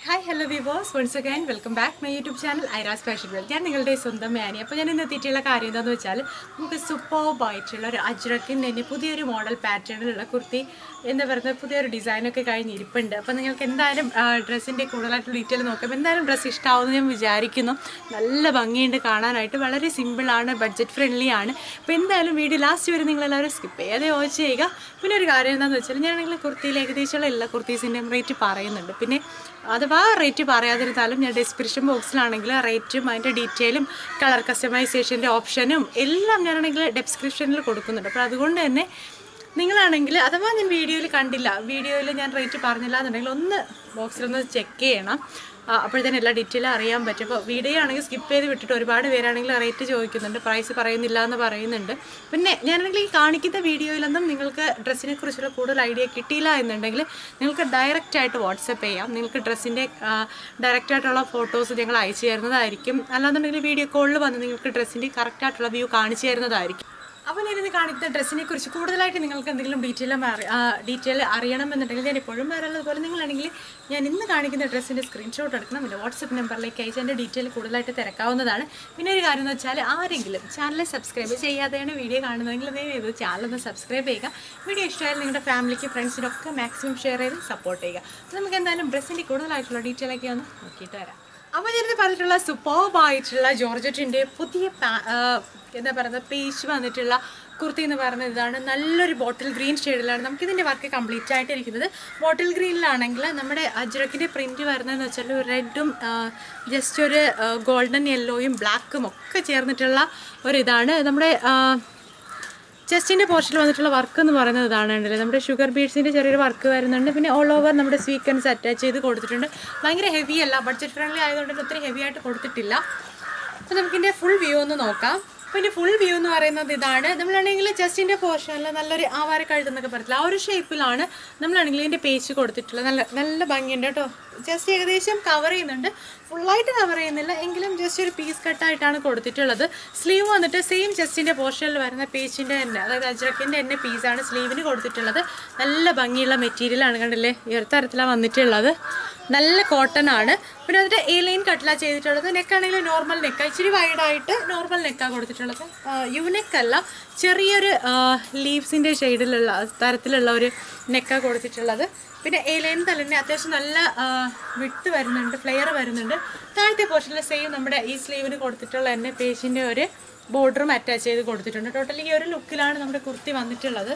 hi hello വിവോസ് once again welcome back my YouTube channel ഐറാസ് fashion world ഞാൻ നിങ്ങളുടെ സ്വന്തം മാനി അപ്പോൾ ഞാൻ ഇന്ന് എത്തിയിട്ടുള്ള കാര്യം എന്താണെന്ന് വെച്ചാൽ നമുക്ക് സൂപ്പർബ് ആയിട്ടുള്ള ഒരു അജ്രക്കിൻ്റെ തന്നെ പുതിയൊരു മോഡൽ പാറ്റേണിലുള്ള കുർത്തി എന്താ പറയുന്നത് പുതിയൊരു ഡിസൈനൊക്കെ കഴിഞ്ഞ് ഇരിപ്പുണ്ട് അപ്പോൾ നിങ്ങൾക്ക് എന്തായാലും ഡ്രസ്സിൻ്റെ കൂടുതലായിട്ടുള്ള ഡീറ്റെയിൽ നോക്കാം എന്തായാലും ഡ്രസ്സ് ഇഷ്ടമാവുമെന്ന് ഞാൻ വിചാരിക്കുന്നു നല്ല ഭംഗിയുണ്ട് കാണാനായിട്ട് വളരെ സിമ്പിളാണ് ബഡ്ജറ്റ് ഫ്രണ്ട്ലി ആണ് അപ്പോൾ എന്തായാലും വീഡിയോ ലാസ്റ്റ് വരെ നിങ്ങളെല്ലാവരും സ്കിപ്പ് ചെയ്യാതെ വാച്ച് ചെയ്യുക പിന്നെ ഒരു കാര്യം എന്താണെന്ന് വെച്ചാൽ ഞാനാണെങ്കിൽ കുർത്തിയിൽ ഏകദേശമുള്ള എല്ലാ കുർത്തീസിൻ്റെയും റേറ്റ് പറയുന്നുണ്ട് പിന്നെ അഥവാ റേറ്റ് പറയാതിരുന്നാലും ഞാൻ ഡിസ്ക്രിപ്ഷൻ ബോക്സിലാണെങ്കിൽ റേറ്റും അതിൻ്റെ ഡീറ്റെയിലും കളർ കസ്റ്റമൈസേഷൻ്റെ ഓപ്ഷനും എല്ലാം ഞാനാണെങ്കിൽ ഡിസ്ക്രിപ്ഷനിൽ കൊടുക്കുന്നുണ്ട് അപ്പോൾ അതുകൊണ്ട് തന്നെ നിങ്ങളാണെങ്കിൽ അഥവാ ഞാൻ വീഡിയോയിൽ കണ്ടില്ല വീഡിയോയിൽ ഞാൻ റേറ്റ് പറഞ്ഞില്ല എന്നുണ്ടെങ്കിൽ ഒന്ന് ബോക്സിലൊന്ന് ചെക്ക് ചെയ്യണം അപ്പോഴത്തേനും എല്ലാ ഡീറ്റെയിലും അറിയാൻ പറ്റും അപ്പോൾ വീഡിയോ ആണെങ്കിൽ സ്കിപ്പ് ചെയ്ത് വിട്ടിട്ട് ഒരുപാട് പേരാണെങ്കിൽ റേറ്റ് ചോദിക്കുന്നുണ്ട് പ്രൈസ് പറയുന്നില്ല എന്ന് പറയുന്നുണ്ട് പിന്നെ ഞാനാണെങ്കിൽ ഈ കാണിക്കുന്ന വീഡിയോയിലൊന്നും നിങ്ങൾക്ക് ഡ്രസ്സിനെ കുറിച്ചുള്ള കൂടുതൽ ഐഡിയ കിട്ടിയില്ല എന്നുണ്ടെങ്കിൽ നിങ്ങൾക്ക് ഡയറക്റ്റ് ആയിട്ട് വാട്സപ്പ് ചെയ്യാം നിങ്ങൾക്ക് ഡ്രസ്സിൻ്റെ ഡയറക്റ്റ് ആയിട്ടുള്ള ഫോട്ടോസ് ഞങ്ങൾ അയച്ചു തരുന്നതായിരിക്കും അല്ലാന്നുണ്ടെങ്കിൽ വീഡിയോ കോളിൽ വന്ന് നിങ്ങൾക്ക് ഡ്രസ്സിൻ്റെ കറക്റ്റ് ആയിട്ടുള്ള വ്യൂ കാണിച്ചു തരുന്നതായിരിക്കും അപ്പോൾ ഞാനിന്ന് കാണിക്കുന്ന ഡ്രസ്സിനെ കുറിച്ച് കൂടുതലായിട്ട് നിങ്ങൾക്ക് എന്തെങ്കിലും ഡീറ്റെയിൽ ഡീറ്റെയിൽ അറിയണമെന്നുണ്ടെങ്കിൽ ഞാൻ എപ്പോഴും പറയാനുള്ളത് പോലെ നിങ്ങളാണെങ്കിൽ ഞാൻ ഇന്ന് കാണിക്കുന്ന ഡ്രസ്സിൻ്റെ സ്ക്രീൻഷോട്ട് എടുക്കണം എൻ്റെ വാട്സപ്പ് നമ്പറിലേക്ക് അയച്ച് എൻ്റെ ഡീറ്റെയിൽ കൂടുതലായിട്ട് തിരക്കാവുന്നതാണ് പിന്നെ ഒരു കാര്യം എന്ന് വെച്ചാൽ ആരെങ്കിലും ചാനൽ സബ്സ്ക്രൈബ് ചെയ്യാതെയാണ് വീഡിയോ കാണുന്നതെങ്കിൽ ദയവ് ചെയ്ത് ചാനൽ ഒന്ന് സബ്സ്ക്രൈബ് ചെയ്യുക വീഡിയോ ഇഷ്ടമായാലും നിങ്ങളുടെ ഫാമിലിക്ക് ഫ്രണ്ട്സിനൊക്കെ മാക്സിമം ഷെയർ ചെയ്ത് സപ്പോർട്ട് ചെയ്യുക അപ്പോൾ നമുക്ക് എന്തായാലും ഡ്രസ്സിൻ്റെ കൂടുതലായിട്ടുള്ള ഡീറ്റെയിൽ ഒക്കെ ഒന്ന് നോക്കിയിട്ട് വരാം അപ്പോൾ ഞാനിത് പറഞ്ഞിട്ടുള്ള സൂപ്പർബായിട്ടുള്ള ജോർജറ്റിൻ്റെ പുതിയ പാ- ആ, എന്താ പറയുന്നത് പേജ് വന്നിട്ടുള്ള കുർത്തി എന്ന് പറയുന്നത് ഇതാണ് നല്ലൊരു ബോട്ടിൽ ഗ്രീൻ ഷെയ്ഡിലാണ് നമുക്കിതിൻ്റെ വർക്ക് കംപ്ലീറ്റ് ആയിട്ട് ഇരിക്കുന്നത് ബോട്ടിൽ ഗ്രീനിലാണെങ്കിൽ നമ്മുടെ അജ്രക്കിൻ്റെ പ്രിൻറ്റ് വരുന്നതെന്ന് വെച്ചാൽ റെഡും ജസ്റ്റ് ഒരു ഗോൾഡൻ യെല്ലോയും ബ്ലാക്കും ഒക്കെ ചേർന്നിട്ടുള്ള ഒരിതാണ് നമ്മുടെ ആ, ചെസ്റ്റിൻ്റെ പോർഷനിൽ വന്നിട്ടുള്ള വർക്ക് എന്ന് പറയുന്നത് ഇതാണ് ഉണ്ടല്ലേ നമ്മുടെ ഷുഗർ ബീഡ്സിൻ്റെ ചെറിയൊരു വർക്ക് വരുന്നുണ്ട് പിന്നെ ഓൾ ഓവർ നമ്മുടെ സ്വീക്കൻസ് അറ്റാച്ച് ചെയ്ത് കൊടുത്തിട്ടുണ്ട് ഭയങ്കര ഹെവി അല്ല ബഡ്ജറ്റ് ഫ്രണ്ട്ലി ആയതുകൊണ്ട് തന്നെ ഒത്തിരി ഹെവി ആയിട്ട് കൊടുത്തിട്ടില്ല അപ്പോൾ നമുക്കിൻ്റെ ഫുൾ വ്യൂ ഒന്ന് നോക്കാം അപ്പോൾ ഇതിൻ്റെ ഫുൾ വ്യൂ എന്ന് പറയുന്നത് ഇതാണ് നമ്മളാണെങ്കിൽ ചെസ്റ്റിൻ്റെ പോർഷനിൽ നല്ലൊരു ആവാര കഴുതെന്നൊക്കെ പറയത്തില്ല ആ ഒരു ഷേപ്പിലാണ് നമ്മളാണെങ്കിൽ ഇതിൻ്റെ പേച്ച് കൊടുത്തിട്ടുള്ളത് നല്ല നല്ല ഭംഗിയുണ്ട് കേട്ടോ ജസ്റ്റ് ഏകദേശം കവർ ചെയ്യുന്നുണ്ട് ഫുള്ളായിട്ട് കവർ ചെയ്യുന്നില്ല എങ്കിലും ജസ്റ്റ് ഒരു പീസ് കട്ടായിട്ടാണ് കൊടുത്തിട്ടുള്ളത് സ്ലീവ് വന്നിട്ട് സെയിം ചെസ്റ്റിൻ്റെ പോർഷനിൽ വരുന്ന പേച്ചിൻ്റെ തന്നെ അതായത് അജ്രക്കിൻ്റെ തന്നെ പീസാണ് സ്ലീവിന് കൊടുത്തിട്ടുള്ളത് നല്ല ഭംഗിയുള്ള മെറ്റീരിയലാണ് കണ്ടില്ലേ ഈ ഒരു തരത്തിലാണ് വന്നിട്ടുള്ളത് നല്ല കോട്ടൺ ആണ് പിന്നെ അതിൻ്റെ എ ലൈൻ കട്ടില ചെയ്തിട്ടുള്ളത് നെക്കാണെങ്കിൽ നോർമൽ നെക്ക ഇച്ചിരി വൈഡായിട്ട് നോർമൽ നെക്കാണ് കൊടുത്തിട്ടുള്ളത് യുനെക്ക് അല്ല ചെറിയൊരു ലീവ്സിൻ്റെ ഷെയ്ഡിലുള്ള തരത്തിലുള്ള ഒരു നെക്ക കൊടുത്തിട്ടുള്ളത് പിന്നെ എ ലൈൻ തന്നെ അത്യാവശ്യം നല്ല വിട്ട് വരുന്നുണ്ട് ഫ്ലെയർ വരുന്നുണ്ട് താഴത്തെ പോർഷനിൽ സെയിം നമ്മുടെ ഈ സ്ലീവിന് കൊടുത്തിട്ടുള്ള തന്നെ പേജിൻ്റെ ഒരു ബോർഡറും അറ്റാച്ച് ചെയ്ത് കൊടുത്തിട്ടുണ്ട് ടോട്ടലി ഈ ഒരു ലുക്കിലാണ് നമ്മുടെ കുർത്തി വന്നിട്ടുള്ളത്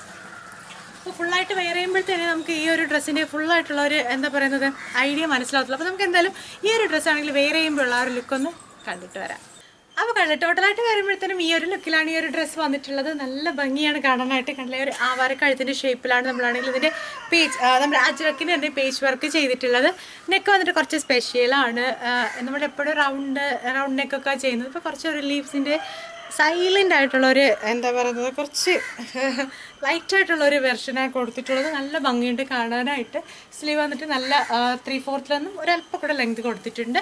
അപ്പോൾ ഫുള്ളായിട്ട് വെയർ ചെയ്യുമ്പോഴത്തേനെ നമുക്ക് ഈ ഒരു ഡ്രസ്സിൻ്റെ ഫുള്ളായിട്ടുള്ള ഒരു എന്താ പറയുന്നത് ഐഡിയ മനസ്സിലാവത്തുള്ളൂ അപ്പോൾ നമുക്ക് എന്തായാലും ഈ ഒരു ഡ്രസ്സ് ആണെങ്കിൽ വെയർ ചെയ്യുമ്പോഴുള്ള ആ ഒരു ലുക്ക് ഒന്ന് കണ്ടിട്ട് വരാം അപ്പോൾ കണ്ടു ടോട്ടലായിട്ട് വരുമ്പോഴത്തേനും ഈ ഒരു ലുക്കിലാണ് ഈ ഒരു ഡ്രസ്സ് വന്നിട്ടുള്ളത് നല്ല ഭംഗിയാണ് കാണാനായിട്ട് കണ്ടില്ല ഒരു ആവാര കഴുത്തിൻ്റെ ഷേപ്പിലാണ് നമ്മളാണെങ്കിൽ ഇതിൻ്റെ പേജ് നമ്മുടെ അജ്രക്കിന് തന്നെ പേജ് വർക്ക് ചെയ്തിട്ടുള്ളത് നെക്ക് വന്നിട്ട് കുറച്ച് സ്പെഷ്യലാണ് നമ്മളെപ്പോഴും റൗണ്ട് റൗണ്ട് നെക്കൊക്കെ ചെയ്യുന്നത് ഇപ്പോൾ കുറച്ച് ഒരു ലീവ്സിൻ്റെ സൈലൻ്റ് ആയിട്ടുള്ള ഒരു എന്താ പറയുന്നത് കുറച്ച് ലൈറ്റ് ആയിട്ടുള്ള ഒരു വെർഷനാണ് കൊടുത്തിട്ടുള്ളത് നല്ല ഭംഗിയുണ്ട് കാണാനായിട്ട് സ്ലീവ് വന്നിട്ട് നല്ല ത്രീ ഫോർത്തിലൊന്നും ഒരല്പം കൂടെ ലെങ്ത് കൊടുത്തിട്ടുണ്ട്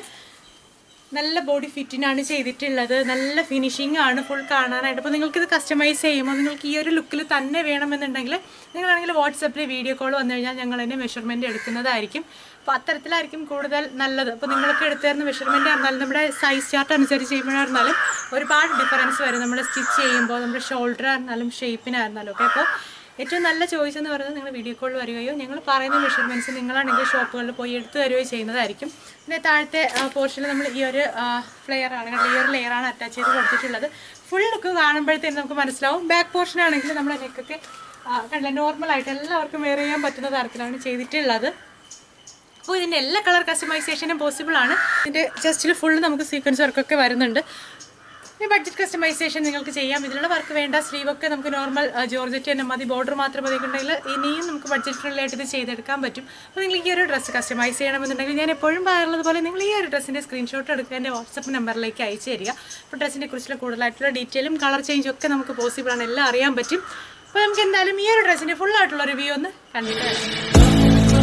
നല്ല ബോഡി ഫിറ്റിനാണ് ചെയ്തിട്ടുള്ളത് നല്ല ഫിനിഷിംഗ് ആണ് ഫുൾ കാണാനായിട്ട് അപ്പോൾ നിങ്ങൾക്കിത് കസ്റ്റമൈസ് ചെയ്യുമ്പോൾ നിങ്ങൾക്ക് ഈ ഒരു ലുക്കിൽ തന്നെ വേണമെന്നുണ്ടെങ്കിൽ നിങ്ങളാണെങ്കിൽ വാട്സപ്പിൽ വീഡിയോ കോൾ വന്നു കഴിഞ്ഞാൽ ഞങ്ങൾ തന്നെ മെഷർമെൻറ്റ് എടുക്കുന്നതായിരിക്കും അപ്പോൾ അത്തരത്തിലായിരിക്കും കൂടുതൽ നല്ലത് അപ്പോൾ നിങ്ങൾക്ക് എടുത്തു തരുന്ന മെഷർമെൻറ്റ് ആയിരുന്നാലും നമ്മുടെ സൈസ് ചാർട്ട് അനുസരിച്ച് ചെയ്യുമ്പോഴായിരുന്നാലും ഒരുപാട് ഡിഫറൻസ് വരും നമ്മൾ സ്റ്റിച്ച് ചെയ്യുമ്പോൾ നമ്മുടെ ഷോൾഡർ ആയിരുന്നാലും ഷേപ്പിനായിരുന്നാലും ഒക്കെ അപ്പോൾ ഏറ്റവും നല്ല ചോയ്സ് എന്ന് പറയുന്നത് നിങ്ങൾ വീഡിയോ കോൾ വരികയോ ഞങ്ങൾ പറയുന്ന മെഷർമെൻറ്റ്സ് നിങ്ങളാണെങ്കിൽ ഷോപ്പുകളിൽ പോയി എടുത്തു തരുകയോ ചെയ്യുന്നതായിരിക്കും പിന്നെ താഴത്തെ പോർഷനിൽ നമ്മൾ ഈ ഒരു ഫ്ലെയർ ആണ് കണ്ടോ, ഈ ഒരു ലെയറാണ് അറ്റാച്ച് ചെയ്ത് കൊടുത്തിട്ടുള്ളത് ഫുൾ ലുക്ക് കാണുമ്പോഴത്തേനും നമുക്ക് മനസ്സിലാവും ബാക്ക് പോർഷൻ ആണെങ്കിൽ നമ്മുടെ നെക്കൊക്കെ കണ്ടില്ല നോർമലായിട്ട് എല്ലാവർക്കും വെയർ ചെയ്യാൻ പറ്റുന്ന തരത്തിലാണ് ചെയ്തിട്ടുള്ളത് അപ്പോൾ ഇതിൻ്റെ എല്ലാ കളർ കസ്റ്റമൈസേഷനും പോസിബിൾ ആണ് ഇതിൻ്റെ ജസ്റ്റിൽ ഫുൾ നമുക്ക് സീക്വൻസ് വർക്കൊക്കെ വരുന്നുണ്ട് പിന്നെ ബഡ്ജറ്റ് കസ്റ്റമൈസേഷൻ നിങ്ങൾക്ക് ചെയ്യാം ഇതിലുള്ള വർക്ക് വേണ്ട സ്ലീവ് ഒക്കെ നമുക്ക് നോർമൽ ജോർജറ്റ് തന്നെ മതി ബോർഡർ മാത്രം മതി ഉണ്ടെങ്കിൽ ഇനിയും നമുക്ക് ബഡ്ജറ്റ് ഫ്രണ്ട്ലി ആയിട്ട് ഇത് ചെയ്തെടുക്കാൻ പറ്റും അപ്പോൾ നിങ്ങൾ ഈ ഒരു ഡ്രസ്സ് കസ്റ്റമൈസ് ചെയ്യണമെന്നുണ്ടെങ്കിൽ ഞാൻ എപ്പോഴും പറയാറുള്ളത് പോലെ നിങ്ങൾ ഈ ഒരു ഡ്രസ്സിൻ്റെ സ്ക്രീൻഷോട്ട് എടുക്കുക എൻ്റെ വാട്സപ്പ് നമ്പറിലേക്ക് അയച്ചു തരിക അപ്പോൾ ഡ്രസ്സിനെ കുറിച്ചുള്ള കൂടുതലായിട്ടുള്ള ഡീറ്റെയിലും കളർ ചേഞ്ചും ഒക്കെ നമുക്ക് പോസിബിൾ ആണ് എല്ലാം അറിയാൻ പറ്റും അപ്പോൾ നമുക്ക് എന്തായാലും ഈ ഒരു ഡ്രസ്സിൻ്റെ ഫുൾ ആയിട്ടുള്ള റിവ്യൂ ഒന്ന് കണ്ടിട്ട് വരാം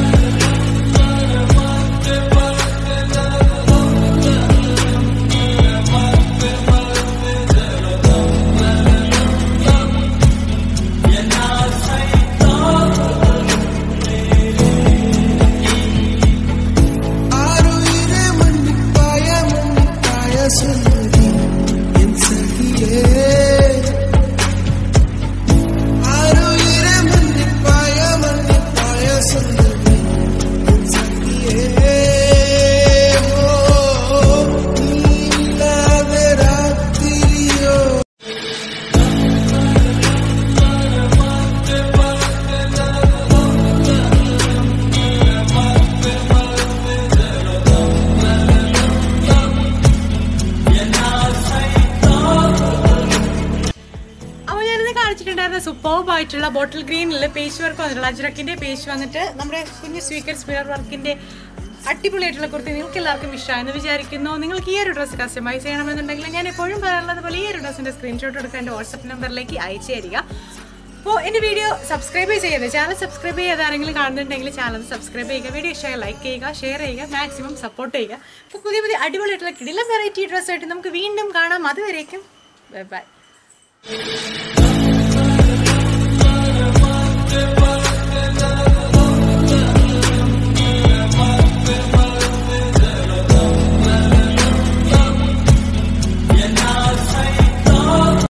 I സൂപ്പർബ് ആയിട്ടുള്ള ബോട്ടിൽ ഗ്രീനിൽ പേജ് വർക്ക് വന്നിട്ടുള്ള അജ്രക്കിന്റെ പേജ് വന്നിട്ട് നമ്മുടെ കുഞ്ഞു സ്വീക്കർ സ്പിയർ വർക്കിന്റെ അടിപൊളിയായിട്ടുള്ള കുർത്തി നിങ്ങൾക്ക് എല്ലാവർക്കും ഇഷ്ടമായെന്ന് വിചാരിക്കുന്നു നിങ്ങൾക്ക് ഈ ഒരു ഡ്രസ്സ് കസ്റ്റമൈസ് ചെയ്യണമെന്നുണ്ടെങ്കിൽ ഞാൻ എപ്പോഴും പറയാറുള്ളത് പോലെ ഈ ഒരു ഡ്രസ്സിന്റെ സ്ക്രീൻഷോട്ട് എടുക്കാൻ എൻ്റെ വാട്സപ്പ് നമ്പറിലേക്ക് അയച്ചു തരിക അപ്പോൾ എൻ്റെ വീഡിയോ സബ്സ്ക്രൈബ് ചെയ്യരുത് ചാനൽ സബ്സ്ക്രൈബ് ചെയ്യാതെ ആരെങ്കിലും കാണുന്നുണ്ടെങ്കിൽ ചാനൽ സബ്സ്ക്രൈബ് ചെയ്യുക വീഡിയോ ഇഷ്ടമായി ലൈക്ക് ചെയ്യുക ഷെയർ ചെയ്യുക മാക്സിമം സപ്പോർട്ട് ചെയ്യുക അപ്പോൾ പുതിയ പുതിയ അടിപൊളിയായിട്ടുള്ള കിടിലം വെറൈറ്റി ഡ്രസ്സായിട്ട് നമുക്ക് വീണ്ടും കാണാം അതുവരേക്കും ബൈ ബൈ